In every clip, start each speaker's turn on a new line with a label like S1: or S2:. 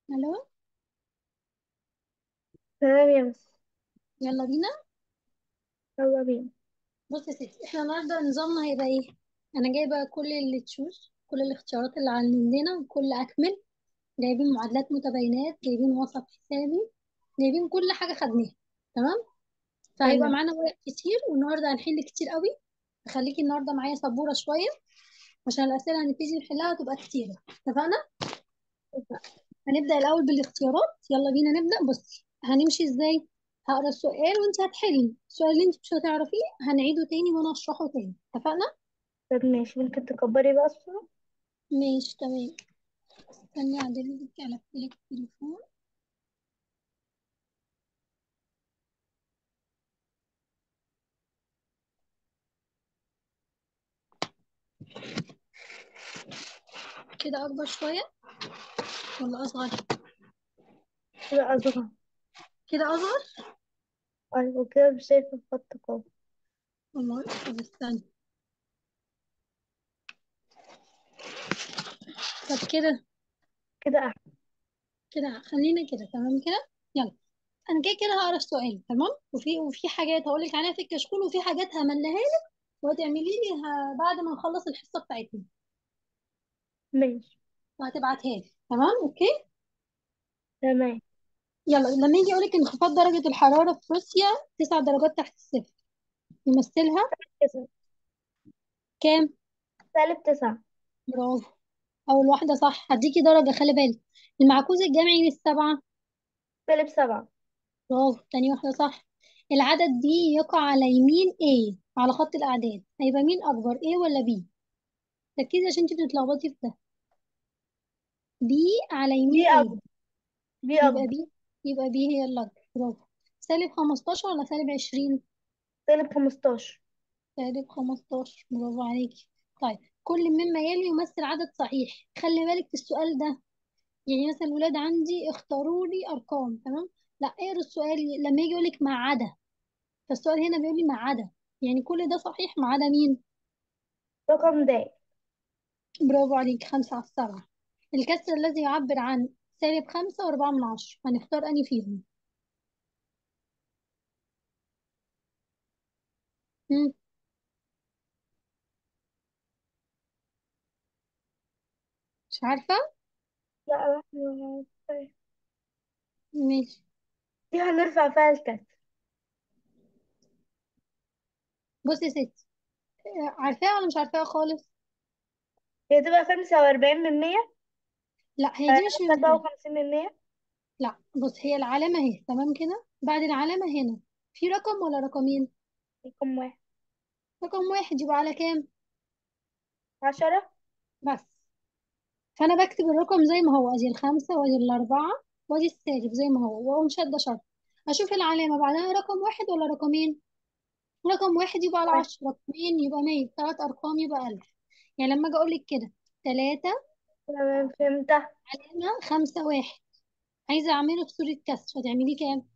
S1: الو
S2: تمام يا مس
S1: يلا بينا
S2: يلا بينا
S1: بص يا ستي احنا النهارده نظامنا هيبقى ايه انا جايبه كل اللي تشوز كل الاختيارات اللي عندنا كل اكمل جايبين معادلات متباينات جايبين وسط حسابي جايبين كل حاجه خدناها تمام فهيبقى
S2: تمام
S1: معانا ورق كتير والنهارده هنحل كتير قوي فخليكي النهارده معايا سبوره شويه عشان الاسئله هنبتدي نحلها تبقى كتيره اتفقنا هنبدا الاول بالاختيارات يلا بينا نبدا بصي هنمشي ازاي هقرا السؤال وانت هتحلي السؤال اللي انت مش هتعرفيه هنعيده تاني وانا اشرحه تاني اتفقنا
S2: طب ماشي ممكن تكبري بقى الصورة
S1: ماشي تمام استني اعدل لك على لك التليفون كده اكبر شويه ولا اصغر
S2: كده أصغر
S1: كده اصغر
S2: أيوة كده مش شايفة الخط خالص
S1: والله طب استني طب كده
S2: كده أحسن
S1: كده خلينا كده تمام كده يلا انا كده كده هقرا السؤال تمام وفي وفي حاجات هقول لك عليها في الكشكول وفي حاجات هملها لك وهتعملي لي ه- بعد ما نخلص الحصه بتاعتنا
S2: ماشي
S1: وهتبعتها لي تمام اوكي
S2: تمام
S1: يلا لما يجي يقولك انخفاض درجة الحرارة في روسيا تسع درجات تحت الصفر يمثلها
S2: تسعة
S1: كام؟
S2: سالب تسعة
S1: برافو أول واحدة صح هديكي درجة خلي بالك المعكوس الجمعي للسبعة
S2: سالب سبعة
S1: برافو تاني واحدة صح العدد دي يقع على يمين A على خط الأعداد هيبقى مين أكبر A ولا B؟ ركزي عشان انتي بتتلخبطي في ده B على
S2: دي
S1: يمين A
S2: أكبر دي
S1: يبقى
S2: أكبر
S1: B يبقى B هي اللي أكبر برافو سالب 15 ولا سالب 20؟
S2: سالب خمستاشر
S1: سالب 15 برافو عليكي طيب كل مما يلي يمثل عدد صحيح خلي بالك في السؤال ده يعني مثلا الولاد عندي اختاروا لي ارقام تمام لا اقرا السؤال لما يجي يقولك ما عدا فالسؤال هنا بيقول لي ما عدا يعني كل ده صحيح ما عدا مين
S2: رقم د
S1: برافو عليك خمسة على السبعة الكسر الذي يعبر عن سالب خمسة وأربعة من عشرة هنختار أنهي فيهم مم. مش عارفة
S2: لا احنا
S1: ماشي
S2: دي هنرفع فيها الكسر
S1: بصي يا ستي آه، عارفاها ولا مش عارفاها خالص
S2: هي تبقى خمسة وأربعين من مية
S1: لا هي دي مش من
S2: سبعة
S1: مية
S2: وخمسين من مية
S1: لا بص هي العلامة اهي تمام كده بعد العلامة هنا في رقم ولا رقمين
S2: رقم واحد
S1: رقم واحد يبقى على كام
S2: عشرة
S1: بس فأنا بكتب الرقم زي ما هو ادي الخمسة وادي الأربعة وادي السالب زي ما هو وأقوم شادة شرط أشوف العلامة بعدها رقم واحد ولا رقمين رقم واحد يبقى على
S2: واحد
S1: عشرة اتنين يبقى مية تلات أرقام يبقى ألف يعني لما أجي أقولك كده تلاتة
S2: تمام فهمتها
S1: علامة خمسة واحد عايزة أعمله في صورة كسر هتعملي كام؟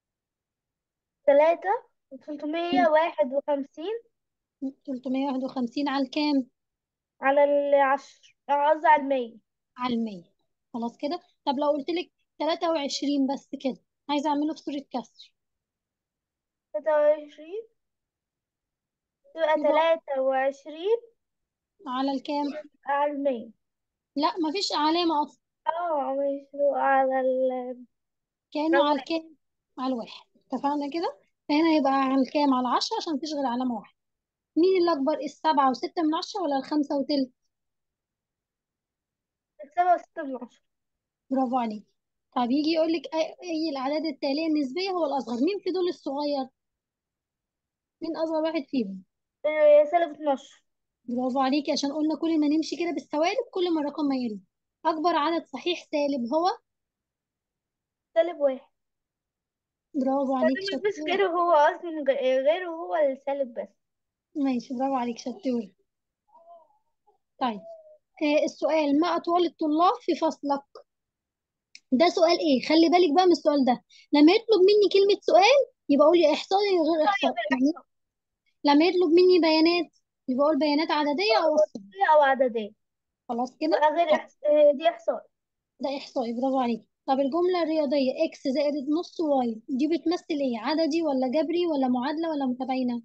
S2: تلاتة وتلتمية واحد وخمسين
S1: تلتمية واحد وخمسين على الكام؟
S2: على العشر قصدي على المية
S1: على المية خلاص كده طب لو قلت لك 23 بس كده عايزة أعمله في صورة كسر
S2: تلاتة وعشرين تبقى
S1: يبقى
S2: تلاتة وعشرين
S1: على الكام
S2: على المية
S1: لا مفيش علامة أصلا
S2: اه مش على ال
S1: كأنه
S2: على
S1: على
S2: الواحد
S1: الكام على الواحد اتفقنا كده فهنا يبقى على الكام على العشرة عشان مفيش غير علامة واحدة مين اللي أكبر السبعة وستة من عشرة ولا الخمسة وتلت
S2: سبعة وستة من عشرة
S1: برافو عليك طب يجي يقول لك أي أي الأعداد التالية النسبية هو الأصغر مين في دول الصغير مين أصغر واحد فيهم
S2: إيه، سالب اتناشر
S1: برافو عليكي عشان قلنا كل ما نمشي كده بالسوالب كل ما الرقم ما يقل أكبر عدد صحيح سالب هو
S2: سالب واحد
S1: برافو
S2: ده
S1: عليك
S2: مفيش
S1: شطور
S2: غيره هو أصلا غ- غيره هو السالب بس
S1: ماشي برافو عليك شطور طيب آه السؤال ما أطول الطلاب في فصلك ده سؤال إيه خلي بالك بقى من السؤال ده لما يطلب مني كلمة سؤال يبقى قولي إحصائي غير
S2: طيب
S1: إحصائي يعني
S2: الإحصاء
S1: لما يطلب مني بيانات يبقى أقول بيانات عددية أو وصفية
S2: وسطية أو عددية
S1: خلاص كده
S2: يبقى غير
S1: طب
S2: إحصاء دي إحصاء
S1: ده إحصائي برافو عليك طب الجملة الرياضية اكس زائد نص واي دي بتمثل ايه عددي ولا جبري ولا معادلة ولا متباينة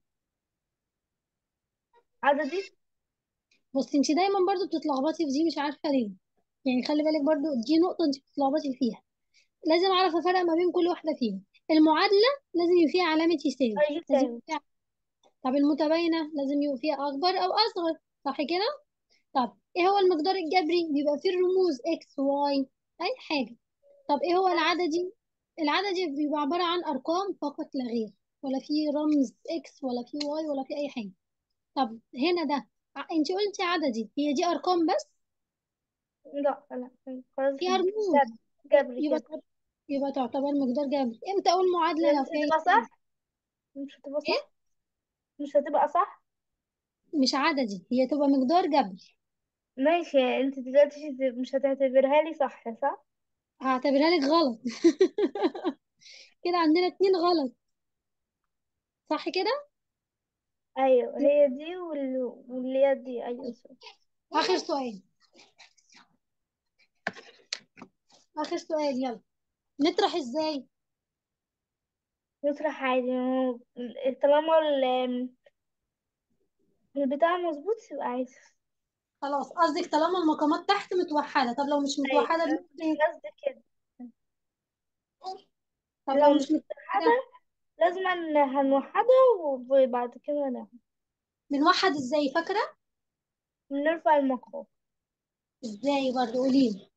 S2: عددي
S1: بصي انت دايما برضو بتتلخبطي في دي مش عارفة ليه يعني خلي بالك برضو دي نقطة انت بتتلخبطي فيها لازم اعرف افرق ما بين كل واحدة فيهم المعادلة لازم يبقى فيها علامة يساوي
S2: أي
S1: لازم
S2: يساوي
S1: يبقى فيها طب المتباينة لازم يبقى فيها اكبر او اصغر صح كده طب ايه هو المقدار الجبري بيبقى فيه الرموز اكس واي اي حاجة طب ايه هو العددي العددي بيبقى عبارة عن ارقام فقط لا غير ولا في رمز اكس ولا في واي ولا في اي حاجة طب هنا ده ع- انت قلتي عددي هي دي ارقام بس
S2: لا لا خلاص
S1: فيها رموز
S2: جبري
S1: يبقى
S2: جبري
S1: يبقى تعتبر مقدار جبري امتى اقول معادلة لو
S2: مش
S1: فيها
S2: هتبقى
S1: يساوي
S2: صح مش هتبقى
S1: ايه
S2: صح مش هتبقى صح
S1: مش عددي هي تبقى مقدار جبري
S2: ماشي انت دلوقتي مش هتعتبرها لي صح صح
S1: هعتبرها لك غلط كده عندنا اتنين غلط صح كده
S2: ايوه هي دي وال... واللي هي دي ايوه صح
S1: اخر سؤال اخر سؤال يلا نطرح ازاي
S2: نطرح عادي هو طالما ال- البتاع مظبوط يبقى عادي
S1: خلاص قصدك طالما المقامات تحت متوحدة طب لو مش
S2: ايوه
S1: متوحدة
S2: أنا
S1: بنعمل ايه
S2: قصدي كده
S1: طب لو
S2: لو
S1: مش
S2: مش متوحدة
S1: متوحدة
S2: لازم هنوحدها وبعد كده نعمل
S1: بنوحد ازاي فاكرة
S2: نرفع المقام
S1: ازاي برضه قوليلي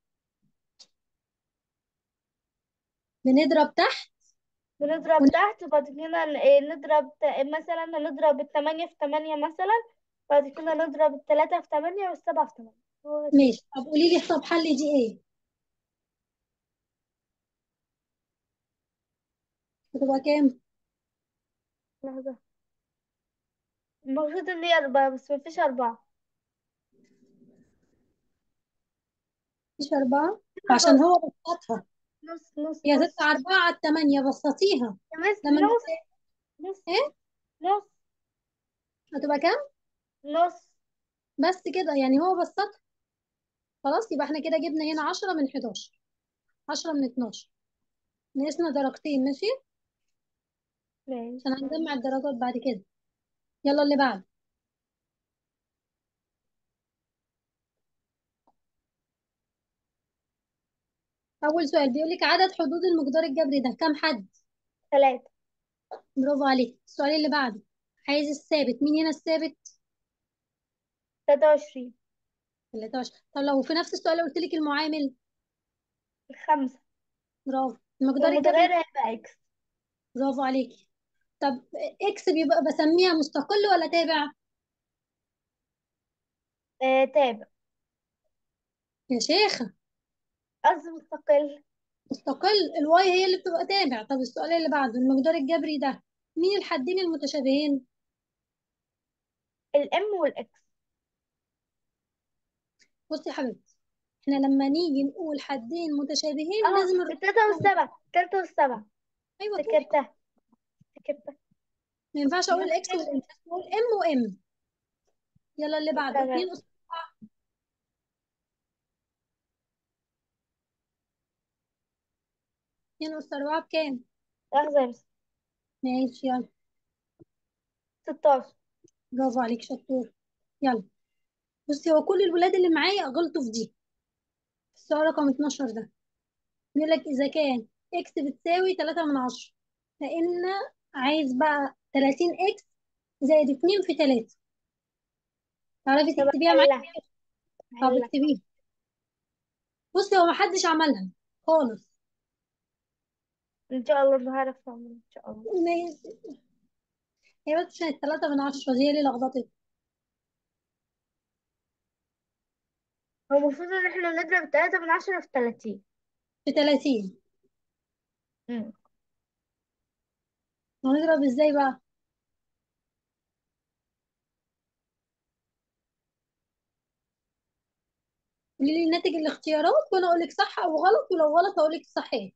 S1: بنضرب تحت
S2: بنضرب
S1: ون...
S2: تحت وبعد كده ن- إيه نضرب ت- مثلا هنضرب التمانية في تمانية مثلا بعد كده نضرب التلاتة في تمانية والسبعة في تمانية هو كده
S1: ماشي طب قوليلي طب حل دي ايه هتبقى كام
S2: لحظة المفروض ان هي أربعة بس مفيش أربعة
S1: مش أربعة عشان
S2: نص
S1: هو بسطها
S2: نص نص
S1: هي
S2: نص
S1: تطلع أربعة على التمانية بسطيها
S2: بس
S1: لما
S2: نص
S1: بت...
S2: نص
S1: ايه
S2: نص
S1: هتبقى كام
S2: نص
S1: بس كده يعني هو بسطها خلاص يبقى احنا كده جبنا هنا عشرة من حداشر عشرة من اتناشر نقصنا درجتين ماشي
S2: ماشي
S1: عشان هنجمع الدرجات بعد كده يلا اللي بعد أول سؤال بيقول لك عدد حدود المقدار الجبري ده كام حد
S2: ثلاثة
S1: برافو عليك السؤال اللي بعده عايز الثابت مين هنا الثابت
S2: تلاتة وعشرين
S1: 13 طب لو في نفس السؤال قلت لك المعامل
S2: خمسة
S1: برافو المقدار الجبري
S2: والمتغير هيبقى اكس
S1: برافو عليك طب اكس بيبقى بسميها مستقل ولا تابع
S2: آه تابع
S1: يا شيخة
S2: قصدي مستقل
S1: مستقل الواي هي اللي بتبقى تابع طب السؤال اللي بعده المقدار الجبري ده مين الحدين المتشابهين
S2: الام والاكس
S1: بصي يا حبيبتي احنا لما نيجي نقول حدين متشابهين
S2: اه
S1: لازم الرقم
S2: التلاتة والسبعة التلاتة والسبعة
S1: ايوه كده
S2: افتكرتها افتكرتها
S1: ما ينفعش اقول اكس والام اقول ام وام يلا اللي بعده
S2: تمام
S1: 2 اس 4 2 اس 4 بكام
S2: لحظة بس
S1: ماشي يلا
S2: ستاشر
S1: برافو عليك شطور يلا بصي هو كل الولاد اللي معايا غلطوا في دي السؤال رقم 12 ده بيقول لك إذا كان إكس بتساوي 3 من 10 فإن عايز بقى 30 إكس زائد 2 في 3 تعرفي
S2: طب
S1: تكتبيها معايا
S2: حلها
S1: طب
S2: حلها
S1: اكتبيها بصي هو محدش عملها خالص
S2: ان شاء الله هعرف اعمل ان شاء الله
S1: ماشي هي بس عشان التلاتة من عشرة دي اللي لخبطت
S2: هو المفروض ان احنا نضرب تلاتة من عشرة في تلاتين
S1: في 30
S2: مم.
S1: هنضرب ازاي بقى قولي لي ناتج الاختيارات وانا اقول لك صح او غلط ولو غلط هقول لك الصح ايه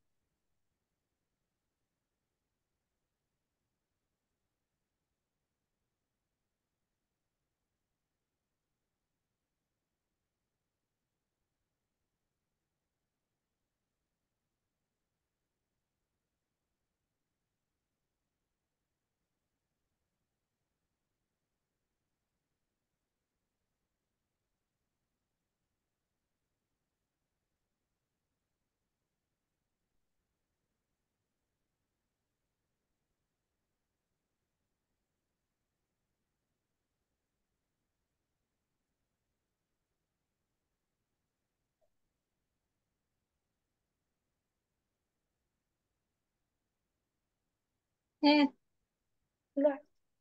S1: ها
S2: لا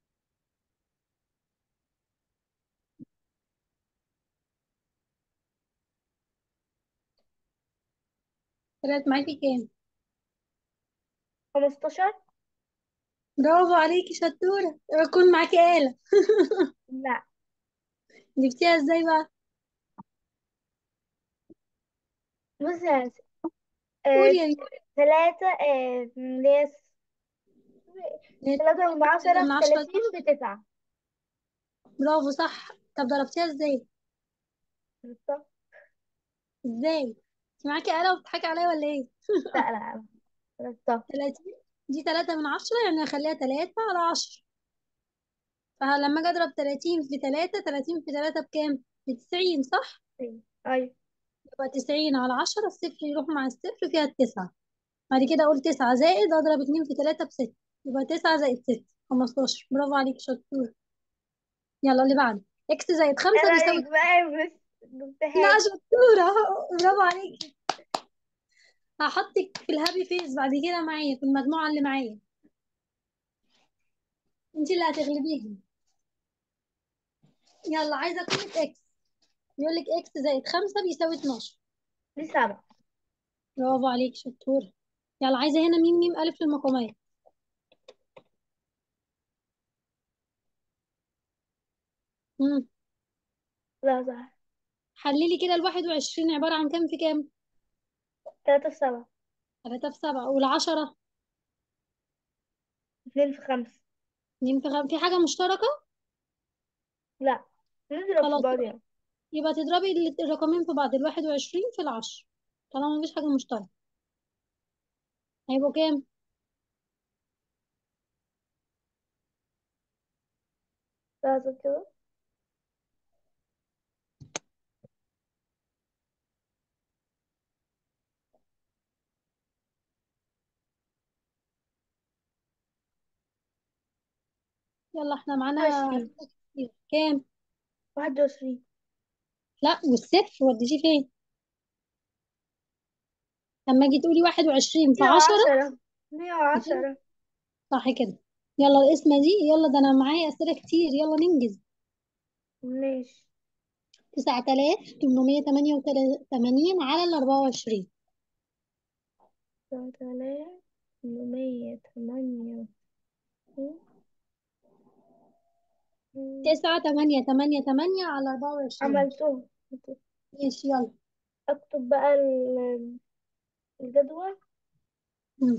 S1: طلعت معاكي كام
S2: خمستاشر
S1: برافو عليكي شطورة يكون معاكي آلة
S2: لا
S1: جبتيها ازاي بقى
S2: بصي يا ستي
S1: قولي
S2: آه،
S1: يا
S2: تلاتة آه، اللي هي
S1: بنت
S2: تلاتة من
S1: تلاتة
S2: عشرة
S1: من
S2: في
S1: عشرة
S2: تلاتين بتسعة
S1: برافو صح طب ضربتيها ازاي
S2: بالظبط.
S1: ازاي انت معاكي آلة وبتضحكي عليا ولا ايه
S2: لا لا لا بالظبط
S1: 30 دي 3 من 10 يعني هخليها 3 على 10 فلما اجي اضرب 30 في 3 30 في 3 بكام ب 90 صح
S2: أيوة
S1: يبقى 90 على 10 الصفر يروح مع الصفر فيها التسعة بعد كده اقول 9 زائد اضرب 2 في 3 ب 6 يبقى 9 زائد 6 15 برافو عليك شطور يلا اللي بعده اكس زائد 5
S2: أنا
S1: بيساوي
S2: عليك بقى بس
S1: لا
S2: جبتهاش
S1: شطورة برافو عليك هحطك في الهابي فيس بعد كده معايا في المجموعة اللي معايا انت اللي هتغلبيهم يلا عايزة قيمة اكس يقول لك اكس زائد 5 بيساوي 12
S2: دي سبعة
S1: برافو عليك شطورة يلا عايزة هنا ميم ميم ألف للمقامات مم.
S2: لا صح
S1: حللي كده الواحد وعشرين عبارة عن كام في كام؟
S2: تلاتة في سبعة
S1: تلاتة في سبعة والعشرة
S2: اتنين في خمسة
S1: اتنين في خم... في حاجة مشتركة؟
S2: لا نضرب في
S1: خلاص
S2: بعض
S1: يبقى
S2: يعني
S1: يبقى تضربي ال- الرقمين في بعض الواحد وعشرين في العشر طالما مفيش حاجة مشتركة هيبقوا كام؟
S2: لحظة كده
S1: يلا احنا معانا
S2: عشرين
S1: أسئلة كتير كام؟
S2: واحد وعشرين
S1: لا والصفر وديتيه فين؟ لما اجي تقولي واحد وعشرين في
S2: مية
S1: عشرة
S2: وعشرة مية
S1: ميتين
S2: وعشرة
S1: صح كده يلا القسمة دي يلا ده أنا معايا أسئلة كتير يلا ننجز
S2: ماشي
S1: تسعة آلاف تمنمية تمانية وتمانين على الأربعة وعشرين
S2: تلاتة آلاف تمنمية تمانية وستين.
S1: تسعة تمانية تمانية تمانية على أربعة وعشرين
S2: عملتهم
S1: ماشي يلا
S2: اكتب بقى ال- الجدول
S1: مم.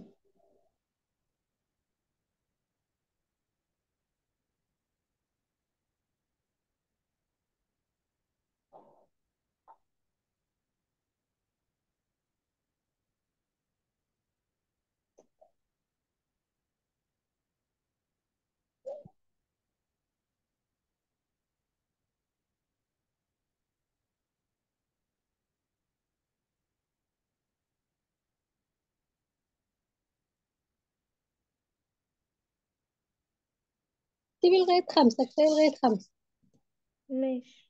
S1: اكتبي لغاية خمسة كفاية لغاية خمسة
S2: ماشي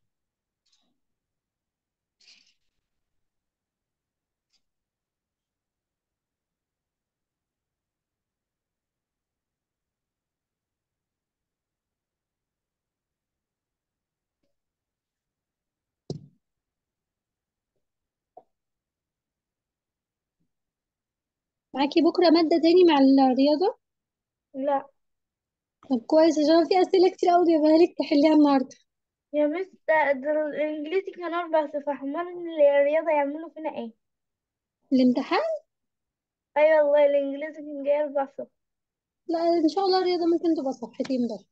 S1: معاكي بكرة مادة تاني مع الرياضة
S2: لا
S1: طب كويس عشان في أسئلة كتير أوي جايبها لك تحليها النهاردة
S2: يا مس ده, ده الانجليزي كان اربع صفح امال الرياضة يعملوا فينا ايه
S1: الامتحان
S2: اي والله الانجليزي كان جاي اربع صفح
S1: لا إن شاء الله الرياضة ممكن تبقى صفحتين بس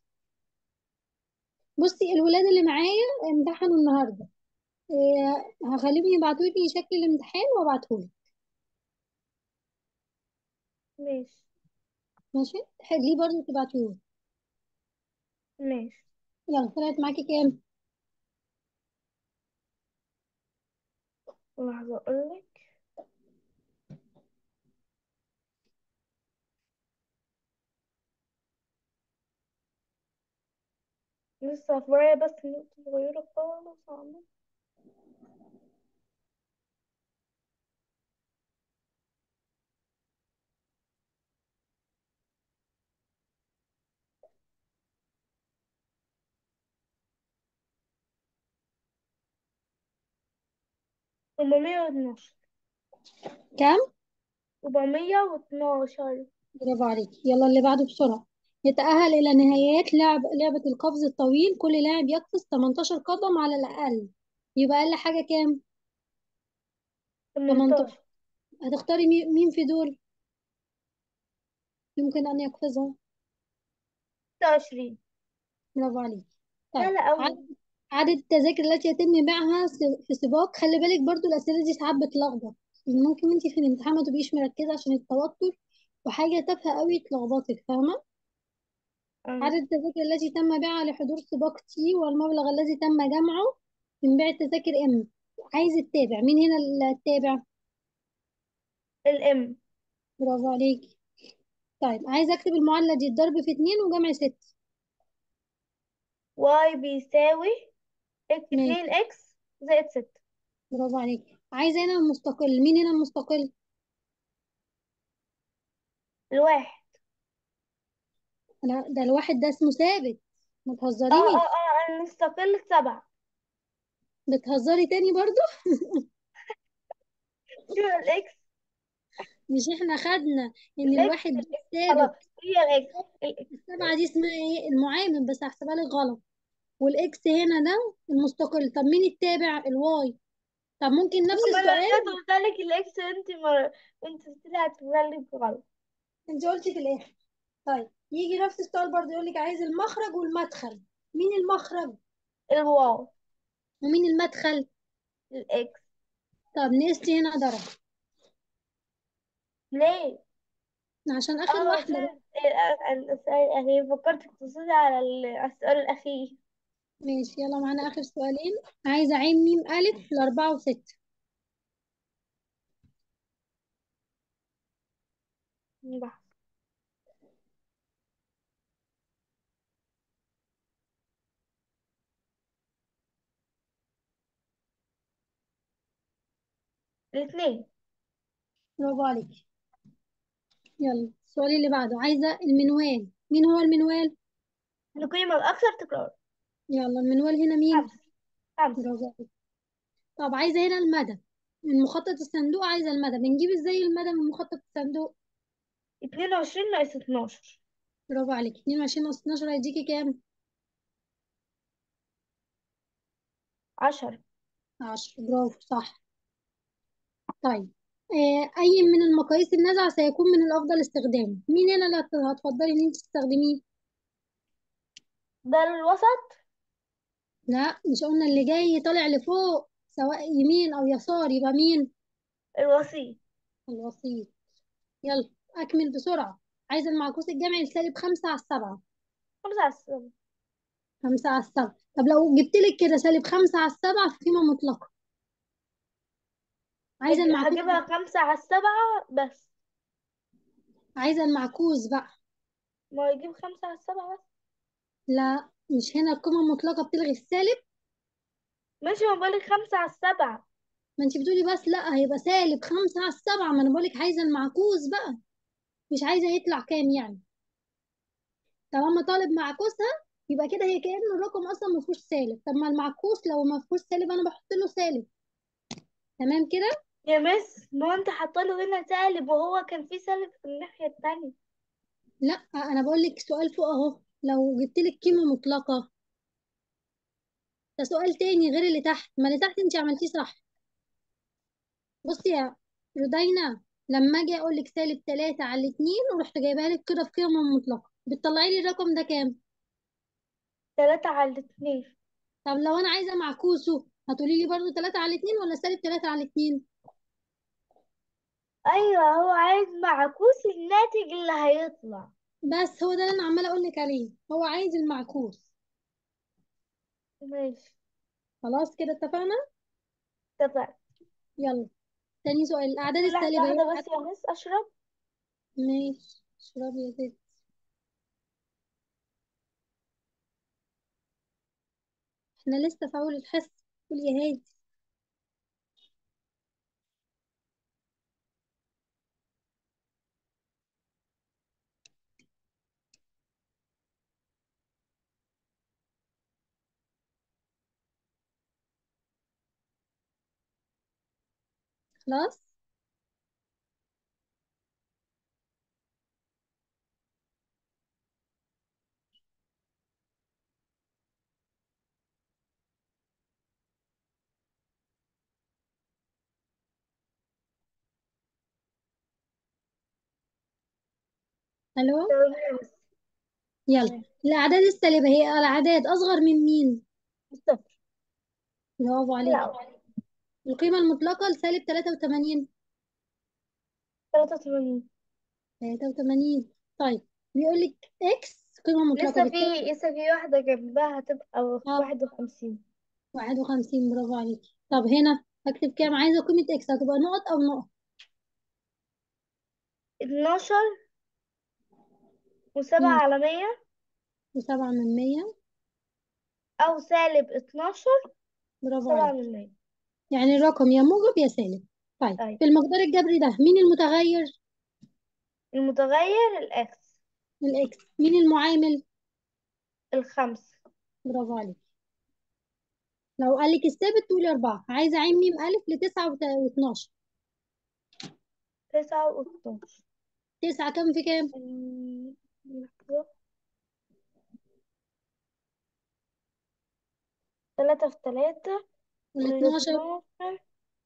S1: بصي الولاد اللي معايا امتحنوا النهاردة إيه هخليهم يبعتولي شكل الامتحان وابعتهولك
S2: ماشي
S1: ماشي تحليه برضه تبعتهولي
S2: ماشي
S1: يلا طلعت معاكي كام؟
S2: لحظة اقولك لسه ورايا بس نقطة صغيرة خالص عامة 412
S1: كام
S2: 412
S1: برافو عليك يلا اللي بعده بسرعة يتأهل إلى نهايات لعب لعبة القفز الطويل كل لاعب يقفز 18 قدم على الأقل يبقى أقل حاجة كام 18
S2: 18
S1: هتختاري مي- مين في دول يمكن أن يقفزها
S2: 26
S1: برافو عليك طيب
S2: سهلة أوي
S1: عدد عدد التذاكر التي يتم بيعها س- في سباق خلي بالك برضو الأسئلة دي ساعات بتلخبط ممكن انت في الامتحان ما تبقيش مركزة عشان التوتر وحاجة تافهة قوي تلخبطك فاهمة
S2: أم.
S1: عدد التذاكر التي تم بيعها لحضور سباق تي والمبلغ الذي تم جمعه من بيع التذاكر ام عايز التابع مين هنا التابع
S2: الام
S1: برافو عليك طيب عايز اكتب المعادلة دي الضرب في اتنين وجمع ست
S2: واي بيساوي إك-
S1: ماشي
S2: اتنين اكس زائد ستة
S1: برافو عليك عايزة هنا المستقل مين هنا المستقل
S2: الواحد
S1: انا ده الواحد ده اسمه ثابت ما
S2: اه اه
S1: تهزريش
S2: اه المستقل سبعة
S1: بتهزري تاني برضو
S2: شو الاكس
S1: مش احنا خدنا ان
S2: الاكس
S1: الواحد ده
S2: الاكس
S1: ثابت
S2: خلاص هي الاكس الاكس
S1: السبعة دي اسمها ايه المعامل بس هحسبها لك غلط والاكس هنا ده المستقل طب مين التابع الواي طب ممكن نفس
S2: ما انا
S1: السؤال
S2: رجعت قلت لك الاكس انت ما انت قلت لي هتقولها لي غلط
S1: انت قلتي في الاخر طيب يجي نفس السؤال برضه يقول لك عايز المخرج والمدخل مين المخرج
S2: الواو
S1: ومين المدخل
S2: الاكس
S1: طب نقصتي هنا درجة
S2: ليه
S1: عشان اخر
S2: اه
S1: واحدة
S2: عشان
S1: بقى
S2: ال- السؤال الأخير فكرت تقصدي على ال- السؤال الأخير
S1: ماشي يلا معانا اخر سؤالين عايزة عين ميم الف لاربعة وستة
S2: بحث الاثنين
S1: برافو عليك يلا السؤال اللي بعده عايزة المنوال مين هو المنوال
S2: القيمة الأكثر تكرار
S1: يلا المنوال هنا مين
S2: خمسة خمسة
S1: برافو عليك طب عايزة هنا المدى من مخطط الصندوق عايزة المدى بنجيب ازاي المدى من مخطط الصندوق
S2: اتنين وعشرين ناقص اتناشر
S1: برافو عليك 22 ناقص 12 هيديكي كام
S2: عشرة
S1: 10 برافو صح طيب آه أي من المقاييس النازعة سيكون من الأفضل استخدامه مين هنا اللي هت- هتفضلي إن أنت تستخدميه
S2: ده الوسط
S1: لا مش قلنا اللي جاي طالع لفوق سواء يمين أو يسار يبقى مين
S2: الوسيط
S1: الوسيط يلا أكمل بسرعة عايزة المعكوس الجمعي السالب خمسة على السبعة
S2: خمسة على السبعة
S1: خمسة على السبعة طب لو جبتلك كده سالب خمسة على السبعة في قيمة مطلقة عايزة
S2: هج-
S1: المعكوس
S2: هجيبها خمسة على السبعة بس
S1: عايزة المعكوس بقى
S2: ما يجيب خمسة على السبعة بس
S1: لا مش هنا القيمة المطلقة بتلغي السالب
S2: ماشي ما بقولك خمسة على السبعة
S1: ما انت بتقولي بس لا هيبقى سالب خمسة على السبعة ما انا بقولك عايزة المعكوس بقى مش عايزة يطلع كام يعني طالما طالب معكوسها يبقى كده هي كأن الرقم اصلا ما فيهوش سالب طب ما المعكوس لو ما فيهوش سالب انا بحط له سالب تمام كده
S2: يا مس ما هو انت حاطله هنا سالب وهو كان في سالب في الناحية التانية
S1: لا انا بقول لك سؤال فوق اهو لو جبت لك قيمة مطلقة ده سؤال تاني غير اللي تحت ما اللي تحت انت عملتيه صح بصي يا رودينا لما اجي اقول لك سالب 3 على 2 ورحت جايبها لك كده في قيمة مطلقة بتطلعي لي الرقم ده كام
S2: تلاتة على الاتنين
S1: طب لو انا عايزة معكوسه هتقولي لي برضو 3 على 2 ولا سالب 3 على 2
S2: ايوه هو عايز معكوس الناتج اللي هيطلع
S1: بس هو ده اللي انا عمالة اقول لك عليه هو عايز المعكوس
S2: ماشي
S1: خلاص كده اتفقنا
S2: اتفقنا
S1: يلا تاني سؤال الاعداد
S2: لحظة
S1: السالبة
S2: واحدة بس يا مس اشرب
S1: ماشي اشربي يا ست احنا لسه في اول الحصة قول يا هادي خلاص الو
S2: تمام بس
S1: يلا
S2: تمام
S1: الاعداد السالبه هي الاعداد اصغر من مين
S2: صفر
S1: برافو عليك
S2: لا
S1: القيمه المطلقه لسالب 83
S2: تلاتة وتمانين
S1: 83 طيب بيقول لك اكس قيمه مطلقه
S2: لسه في
S1: بالتالي
S2: لسه في واحدة جنبها هتبقى
S1: اه
S2: واحد وخمسين
S1: 51 برافو عليك طب هنا هكتب كام عايزه قيمه اكس هتبقى نقط او نقط
S2: اتناشر وسبعة
S1: مم.
S2: على مية
S1: وسبعة من مية
S2: أو سالب اتناشر
S1: برافو
S2: سبعة
S1: عليك
S2: من مية
S1: يعني الرقم يا موجب يا سالب طيب
S2: طيب
S1: في المقدار الجبري ده مين المتغير
S2: المتغير الإكس
S1: الاكس مين المعامل
S2: الخمس
S1: برافو عليك لو قال لك الثابت تقولي أربعة عايزة عين ميم ألف لتسعة وت- واتناشر
S2: تسعة واتناشر
S1: تسعة كام في كام؟
S2: أمم، لحظة. تلاتة في تلاتة
S1: والاتناشر
S2: والاتناشر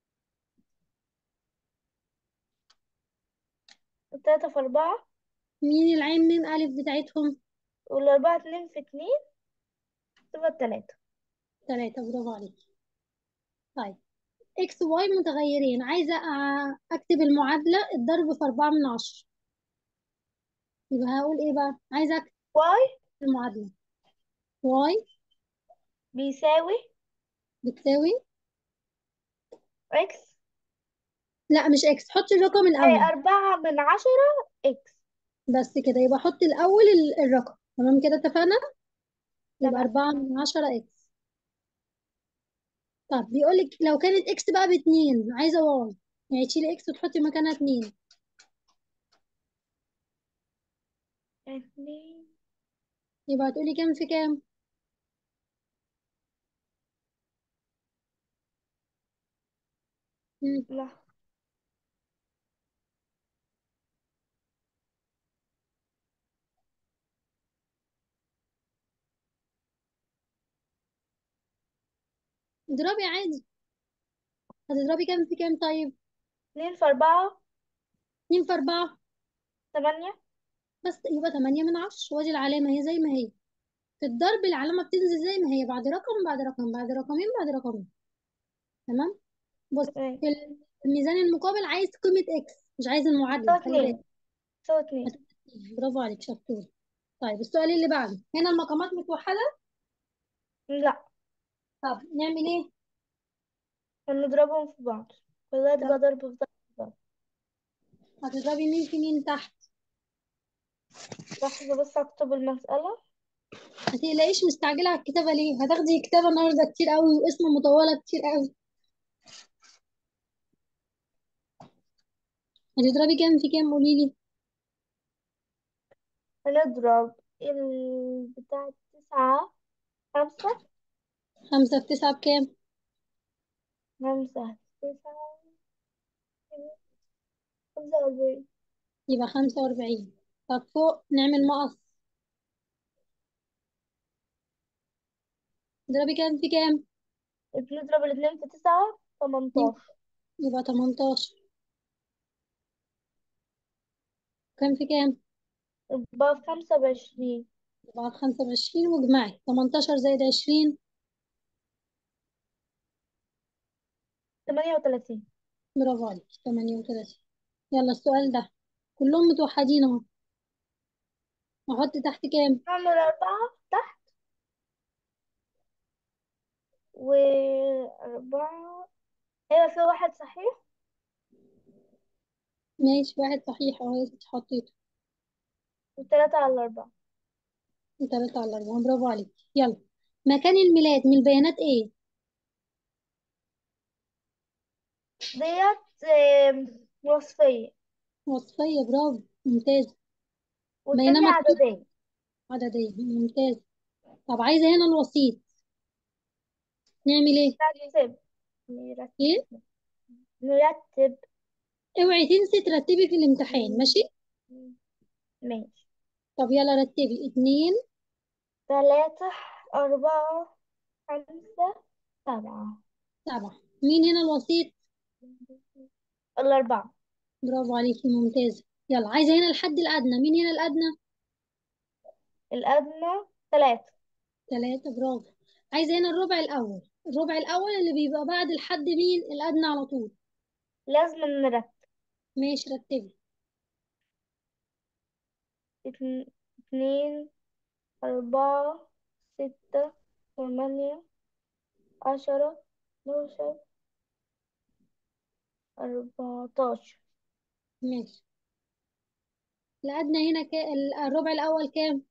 S2: تلاتة في أربعة
S1: مين العين ميم ألف بتاعتهم؟
S2: والأربعة اتنين في اتنين تبقى تلاتة
S1: تلاتة برافو عليك طيب اكس واي متغيرين عايزة أ- أكتب المعادلة الضرب في أربعة من عشرة يبقى هقول إيه بقى؟ عايزة أكتب
S2: واي
S1: المعادلة واي
S2: بيساوي
S1: بتساوي
S2: إكس
S1: لا مش اكس حطي الرقم
S2: أي
S1: الأول
S2: أربعة من عشرة إكس
S1: بس كده يبقى حطي الأول ال- الرقم تمام كده اتفقنا؟ يبقى
S2: تمام
S1: أربعة من عشرة اكس طب بيقولك لو كانت اكس بقى باتنين عايزة واي يعني تشيلي اكس وتحطي مكانها اتنين
S2: اتنين
S1: يبقى هتقولي كام في كام؟ مم.
S2: لا
S1: اضربي عادي هتضربي كام في كام طيب؟
S2: اتنين في أربعة
S1: اتنين في أربعة
S2: تمانية
S1: بس يبقى تمانية من عشرة وادي العلامة هي زي ما هي في الضرب العلامة بتنزل زي ما هي بعد رقم بعد رقم بعد رقمين بعد رقمين تمام؟ بص
S2: تمام
S1: في الميزان المقابل عايز قيمة اكس مش عايز المعادلة
S2: تساوي
S1: خلي بالك
S2: اتنين تساوي اتنين
S1: هتبقى اتنين. برافو عليك شطور طيب السؤال اللي بعده هنا المقامات متوحدة
S2: لا
S1: طب نعمل ايه؟
S2: هنضربهم في بعض فده
S1: لا
S2: تبقى ضرب في ضرب في ضرب
S1: هتضربي مين في مين تحت
S2: لحظة بس أكتب المسألة
S1: ما تقلقيش مستعجلة على الكتابة ليه هتاخدي كتابة النهاردة كتير قوي واسم مطولة كتير قوي هتضربي كام في كام قوليلي
S2: هنضرب البتاع تسعة خمسة
S1: خمسة في تسعة بكام
S2: خمسة تسعة خمسة وأربعين
S1: يبقى خمسة وأربعين طب فوق نعمل مقص تضربي كام في كام
S2: نضرب الاتنين في تسعة تمنتاشر
S1: يبقى تمنتاشر كام في كام
S2: يبقى في خمسة وعشرين
S1: يبقى خمسة وعشرين واجمعي تمنتاشر زائد عشرين
S2: تمانية وتلاتين
S1: برافو عليك تمانية وتلاتين يلا السؤال ده كلهم متوحدين اهو احط تحت كام
S2: نعمل أربعة تحت وأربعة أيوة في واحد صحيح
S1: ماشي واحد صحيح اهو يا ستي حطيته
S2: وتلاتة على الأربعة
S1: وتلاتة على أربعة برافو عليك يلا مكان الميلاد من البيانات ايه
S2: ديت آم، وصفية
S1: وصفية برافو ممتاز
S2: والتانية
S1: بينما التانية
S2: عددية
S1: عددية ممتاز طب عايزة هنا الوسيط نعمل ايه
S2: نرتب نرتب
S1: ايه
S2: نرتب
S1: اوعي تنسي ترتبي في الامتحان ماشي
S2: ماشي
S1: طب يلا رتبي اتنين
S2: ثلاثة أربعة خمسة سبعة
S1: سبعة مين هنا الوسيط
S2: الأربعة
S1: برافو عليكي ممتازة يلا عايزة هنا الحد الأدنى مين هنا الأدنى
S2: الأدنى ثلاثة
S1: ثلاثة برافو عايزة هنا الربع الأول الربع الأول اللي بيبقى بعد الحد مين الأدنى على طول
S2: لازم نرتب
S1: ماشي رتبي
S2: اتن- اتنين أربعة ستة ثمانية عشرة اتناشر أربعتاشر
S1: ماشي الأدنى هنا كا... الربع الأول كام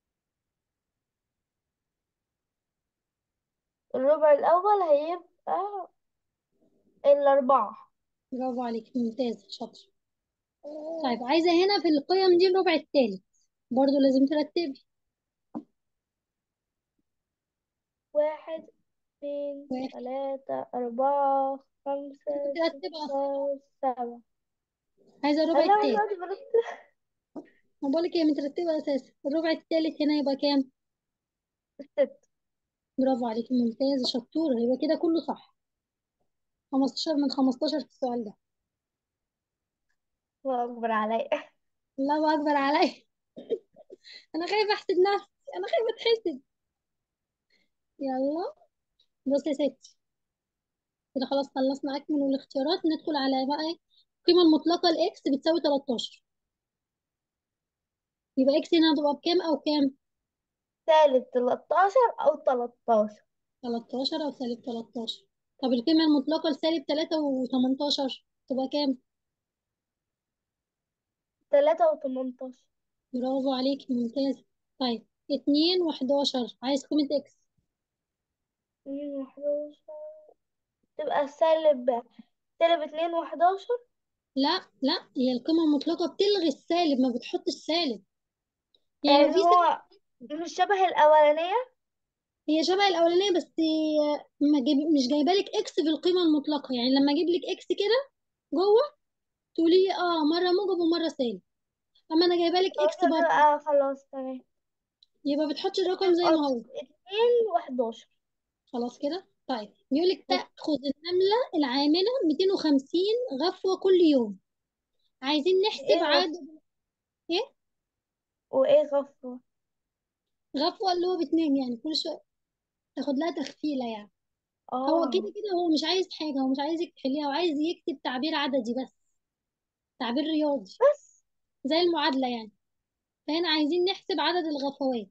S2: الربع الأول هيبقى الأربعة
S1: برافو عليك ممتازة شاطر طيب عايزة هنا في القيم دي الربع الثالث برضو لازم ترتبي
S2: واحد اثنين
S1: واحد
S2: ثلاثة أربعة خمسة
S1: ترتب أصلا
S2: ستة سبعة
S1: عايزة الربع
S2: أنا
S1: الثالث
S2: دلوقتي برتب
S1: ما بقولك هي مترتبة أساسا الربع الثالث هنا يبقى كام
S2: ست
S1: برافو عليك ممتازة شطورة يبقى كده كله صح 15 من 15 في السؤال ده
S2: الله أكبر عليا
S1: الله أكبر عليا أنا خايفة أحسد نفسي أنا خايفة أتحسد يلا بصي يا ستي كده خلاص خلصنا أكمل والاختيارات ندخل على بقى إيه؟ القيمة المطلقة لإكس بتساوي 13 يبقى إكس هنا هتبقى بكام أو كام
S2: سالب تلاتاشر أو تلاتاشر
S1: 13 أو سالب 13 طب القيمة المطلقة لسالب 3 و18 تبقى كام
S2: تلاتة وتمنتاشر
S1: برافو عليكي ممتازة طيب 2 و11 عايز قيمة إكس
S2: اتنين وحداشر تبقى سالب سالب اتنين وحداشر
S1: لا لا هي القيمة المطلقة بتلغي السالب ما بتحط السالب يعني لو
S2: يعني
S1: في سالب
S2: هو مش شبه الأولانية
S1: هي شبه الأولانية بس ما جايب مش جايبة لك إكس في القيمة المطلقة يعني لما أجيب لك إكس كده جوه تقولي لي اه مرة موجب ومرة سالب أما أنا جايبة لك إكس
S2: خلاص
S1: برضه
S2: بقى خلاص تمام
S1: يبقى بتحطي الرقم زي ما هو
S2: اتنين وحداشر
S1: خلاص كده طيب بيقول لك تأخذ النملة العاملة 250 غفوة كل يوم عايزين نحسب
S2: ايه غف
S1: عدد ايه
S2: وايه غفوة
S1: غفوة اللي هو باتنين يعني كل شوية تاخد لها تخفيلة يعني هو كده
S2: اه
S1: كده هو مش عايز حاجة هو مش عايزك تحليها هو عايز يكتب تعبير عددي بس تعبير رياضي
S2: بس
S1: زي المعادلة يعني فهنا عايزين نحسب عدد الغفوات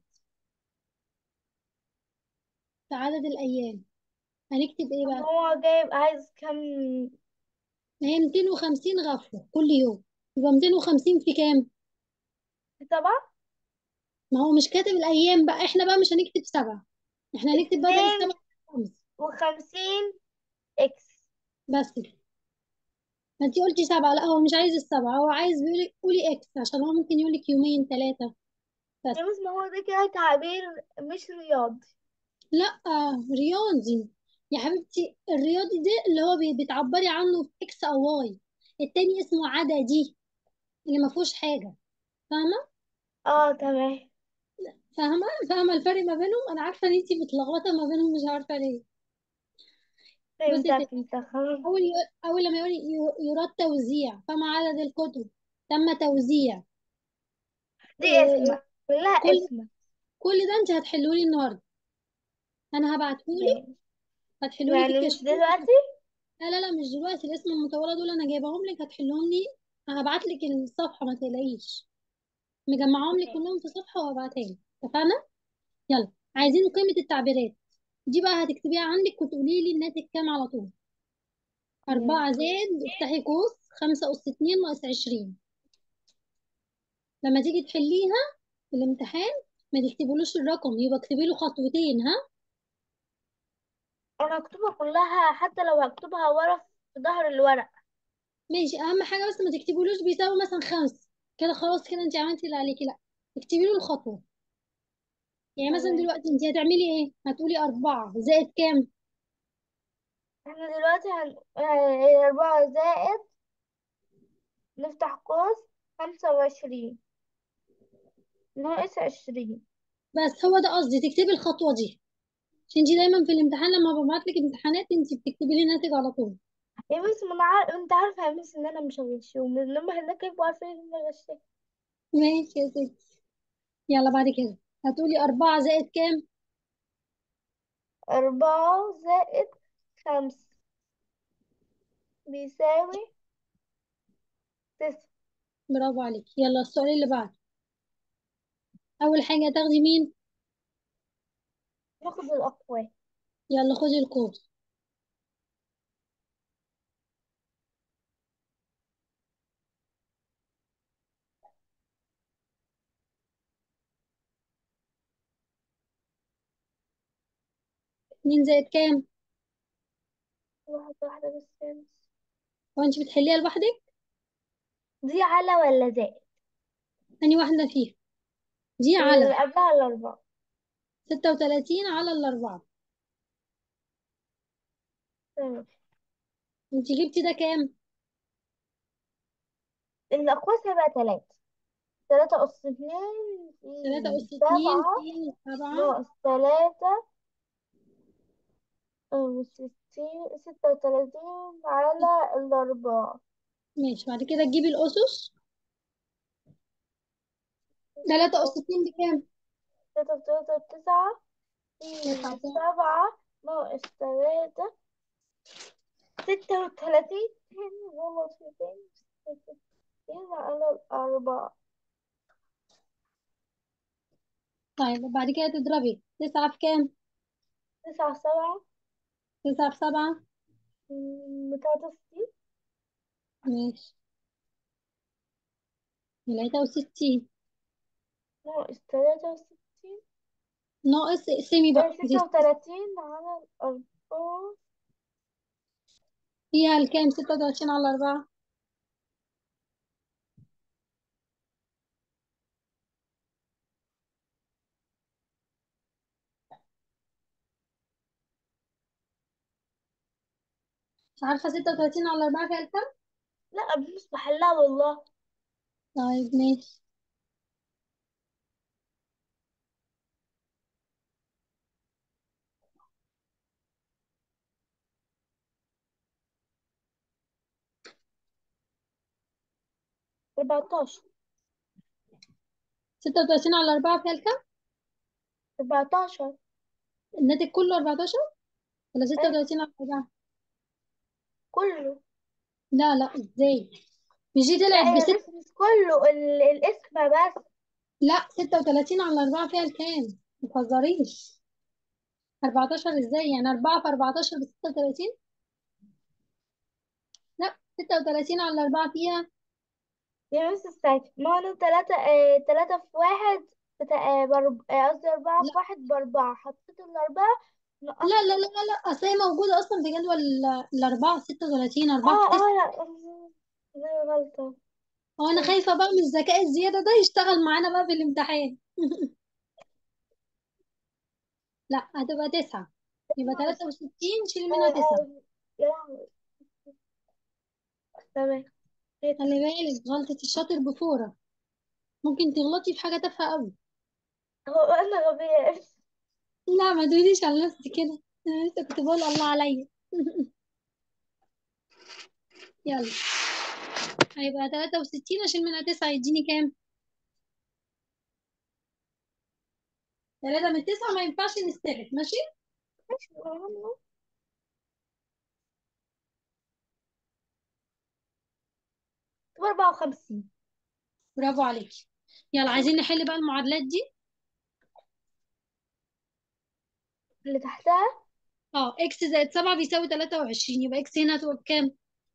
S1: في عدد الأيام هنكتب ايه
S2: طب
S1: بقى
S2: هو جايب عايز كم
S1: هي 250 غفوة كل يوم يبقى 250 في كام
S2: سبعة
S1: ما هو مش كاتب الأيام بقى احنا بقى مش هنكتب سبعة احنا هنكتب بدل
S2: اتنين
S1: السبعة خمس
S2: وخمسين اكس
S1: بس كده ما انتي قلتي سبعة لا هو مش عايز السبعة هو عايز بيقولك قولي اكس عشان هو ممكن يقولك يومين ثلاثة بس
S2: يا بس ما هو ده كده تعبير مش رياضي
S1: لا رياضي يا حبيبتي الرياضي ده اللي هو بي- بتعبري عنه في اكس او واي التاني اسمه عددي اللي ما فيهوش حاجة فاهمة
S2: اه تمام
S1: فاهمة فاهمة الفرق ما بينهم انا عارفة ان انتي متلخبطة ما بينهم مش عارفة ليه بصي يا
S2: فهمتك
S1: ستي
S2: فهمتك خلاص
S1: اول اول لما يقول ي- يراد توزيع فما عدد الكتب تم توزيع
S2: دي
S1: إيه
S2: اسمها كلها
S1: كل
S2: اسمها
S1: كل ده انت هتحلولي النهارده انا هبعتهولي
S2: ماشي
S1: هتحلولي في
S2: يعني مش
S1: الكشكول
S2: دلوقتي
S1: لا لا لا مش دلوقتي الاسم المطولة دول انا جايباهم لك هتحلهم لي هبعت لك الصفحة ما تقلقيش مجمعهم لك
S2: ماشي
S1: كلهم في صفحة وهبعتها لك اتفقنا يلا عايزين قيمة التعبيرات دي بقى هتكتبيها عندك وتقولي لي الناتج كام على طول أربعة
S2: ماشي
S1: زائد افتحي قوس خمسة أس اتنين ناقص عشرين لما تيجي تحليها في الامتحان ما تكتبولوش الرقم يبقى اكتبي له خطوتين ها
S2: انا هكتبها كلها حتى لو هكتبها ورا في ظهر الورق
S1: ماشي أهم حاجة بس ما تكتبولوش بيساوي مثلا خمسة كده خلاص كده انت عملتي اللي عليكي لا اكتبي له الخطوة يعني مثلا
S2: تمام
S1: دلوقتي انت هتعملي ايه هتقولي أربعة زائد كام
S2: احنا دلوقتي هن... هي أربعة زائد نفتح قوس خمسة وعشرين ناقص عشرين
S1: بس هو ده قصدي تكتبي الخطوة دي عشان انتي دايما في الامتحان لما ببعت لك امتحانات انتي بتكتبي لي الناتج على طول
S2: يا ميس ما انا عارف انت عارفة يا ميس ان انا مش هغش ومن لما هناك يبقوا عارفين ان انا غشيت
S1: ماشي يا ستي يلا بعد كده هتقولي أربعة زائد كام؟
S2: أربعة زائد خمسة بيساوي تسعة
S1: برافو عليك يلا السؤال اللي بعده أول حاجة هتاخدي مين؟
S2: ناخد الأقوال
S1: يلا خدي القوس اتنين زائد كام؟
S2: واحدة واحدة بس يا ميس.
S1: هو انتي بتحليها لوحدك؟
S2: دي على ولا زائد
S1: أنهي واحدة فيها؟ دي
S2: اللي
S1: على
S2: قبلها الأربعة
S1: ستة وتلاتين على الأربعة
S2: تمام
S1: انتي جبتي ده كام؟
S2: الأقواس هيبقى تلاتة تلاتة أس اتنين
S1: تلاتة
S2: في
S1: أس اتنين
S2: سبعة
S1: في سبعة
S2: ناقص تلاتة أو ستين ستة وتلاتين على الأربعة
S1: ماشي بعد كده تجيبي الأسس تلاتة أس اتنين بكام؟
S2: تلاتة في تلاتة بتسعة
S1: تسعة
S2: في
S1: كام؟
S2: سبعة ناقص تلاتة ستة وتلاتين غلط في تاني ستة وتلاتين على الأربعة
S1: طيب بعد كده تضربي تسعة في كام؟
S2: تسعة في سبعة
S1: تسعة في سبعة
S2: مم، تلاتة وستين
S1: ماشي تلاتة وستين
S2: ناقص تلاتة وستين
S1: ناقص اقسمي
S2: آه،
S1: بقى
S2: ستة وتلاتين على الأربعة
S1: فيها الكام ستة وتلاتين على أربعة مش عارفة ستة وتلاتين على أربعة فيها الكام
S2: لا مش بحلها والله
S1: طيب ماشي
S2: أربعتاشر
S1: ستة وتلاتين على أربعة فيها الكام
S2: أربعتاشر
S1: الناتج كله أربعتاشر ولا ستة
S2: أي
S1: وتلاتين على أربعة
S2: كله
S1: لا لا ازاي مش دي
S2: لا
S1: طلعت
S2: يا
S1: بست
S2: مس مش كله ال... الاسم بس
S1: لا ستة وتلاتين على أربعة فيها الكام متهزريش أربعتاشر ازاي يعني أربعة في أربعتاشر بستة وتلاتين لا ستة وتلاتين على أربعة فيها
S2: يا مس استني ما أنا تلاتة آه... تلاتة في واحد بتا... آه، برب... آه، قصدي أربعة
S1: لا
S2: في واحد بأربعة حطيت الأربعة نقصت
S1: لا لا لا لا لا أصل هي موجودة أصلا في جدول ال- الأربعة ستة وتلاتين أربعة في
S2: اه
S1: تسعة
S2: اه لا دي غلطة
S1: هو أنا خايفة بقى من الذكاء الزيادة ده يشتغل معانا بقى في الامتحان لا هتبقى تسعة يبقى تلاتة وستين شيل
S2: آه،
S1: منها تسعة
S2: آه، يا لهوي تمام هات.
S1: خلي بالك غلطة الشاطر بفورة ممكن تغلطي في حاجة تافهة أوي
S2: هو أنا غبية
S1: لا ما تقوليش على نفسك كده أنا لسه كنت بقول الله عليا يلا هيبقى تلاتة وستين أشيل منها تسعة يديني كام؟ تلاتة من تسعة ما ينفعش نستغل ماشي؟
S2: ماشي المهم تبقى أربعة وخمسين
S1: برافو عليكي يلا عايزين نحل بقى المعادلات دي
S2: اللي تحتها
S1: اه اكس زائد سبعة بيساوي تلاتة وعشرين يبقى اكس هنا هتبقى بكام؟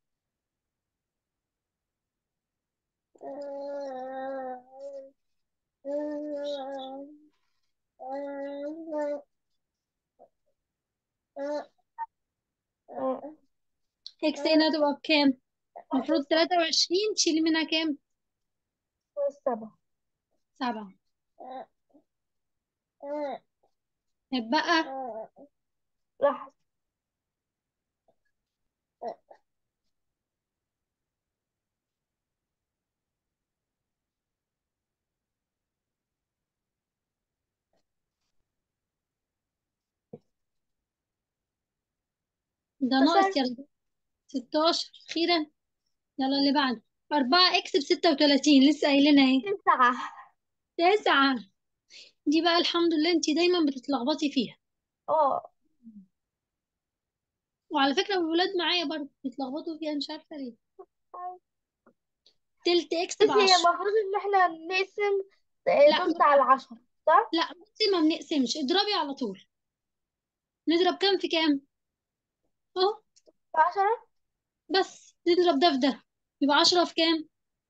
S2: آه،
S1: اكس هنا هتبقى بكام؟ المفروض تلاتة وعشرين تشيلي منها كام؟
S2: والسبعة
S1: سبعة يبقى
S2: لحظة
S1: ده ناقص
S2: ستاشر
S1: يلا 16 أخيرا يلا اللي بعده 4 إكس ب 36 لسه قايلينها اهي
S2: تسعة
S1: تسعة دي بقى الحمد لله انتي دايما بتتلخبطي فيها
S2: اه
S1: وعلى فكرة الولاد معايا برضه بيتلخبطوا فيها مش عارفة ليه تلت إكس
S2: بس هي
S1: بعشرة
S2: المفروض ان احنا نقسم
S1: لا
S2: تلت على العشرة صح؟
S1: لا بصي ما بنقسمش اضربي على طول نضرب كام في كام اهو
S2: عشرة
S1: بس نضرب ده في ده يبقى عشرة في كام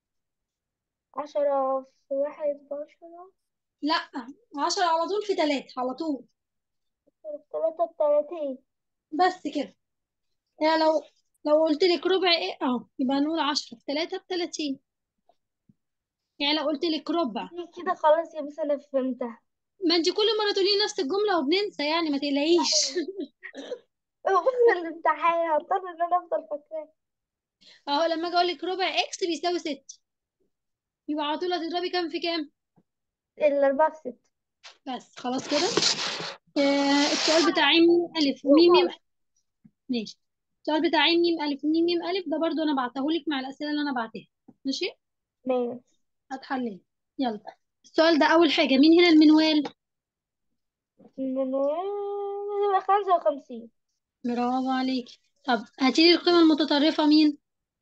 S2: عشرة في واحد بعشرة
S1: لا عشرة على طول في تلاتة على طول
S2: في تلاتة بتلاتين
S1: بس كده يعني لو لو قلت لك ربع ايه اهو يبقى نقول عشرة في تلاتة بتلاتين يعني لو قلت لك ربع
S2: دي كده خلاص يا بس انا فهمتها
S1: ما انت كل مرة تقولي نفس الجملة وبننسى يعني ما تقلقيش
S2: بص الامتحان هضطر ان انا افضل فاكراه
S1: اهو لما اجي اقول لك ربع اكس بيساوي ستة يبقى على طول هتضربي كام في كام
S2: الأربعة في ستة
S1: بس خلاص كده آه السؤال بتاع عين ميم ألف وميم ميم ألف ماشي السؤال بتاع عين ميم ألف وميم ميم ألف ده برضو أنا بعتهولك مع الأسئلة اللي أنا بعتها ماشي
S2: ماشي
S1: هتحللي يلا السؤال ده أول حاجة مين هنا المنوال
S2: من يبقى خمسة وخمسين
S1: برافو عليك طب هاتيلي القيمة المتطرفة مين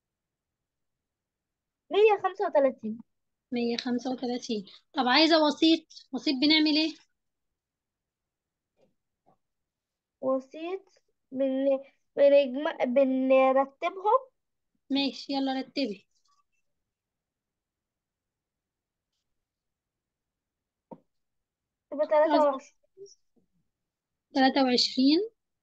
S2: مية خمسة وتلاتين
S1: مية خمسة وتلاتين طب عايزة وسيط وسيط بنعمل ايه
S2: وسيط بن... بنجمع بنرتبهم
S1: ماشي يلا رتبي
S2: تبقى تلاتة وعشرين
S1: تلاتة وعشرين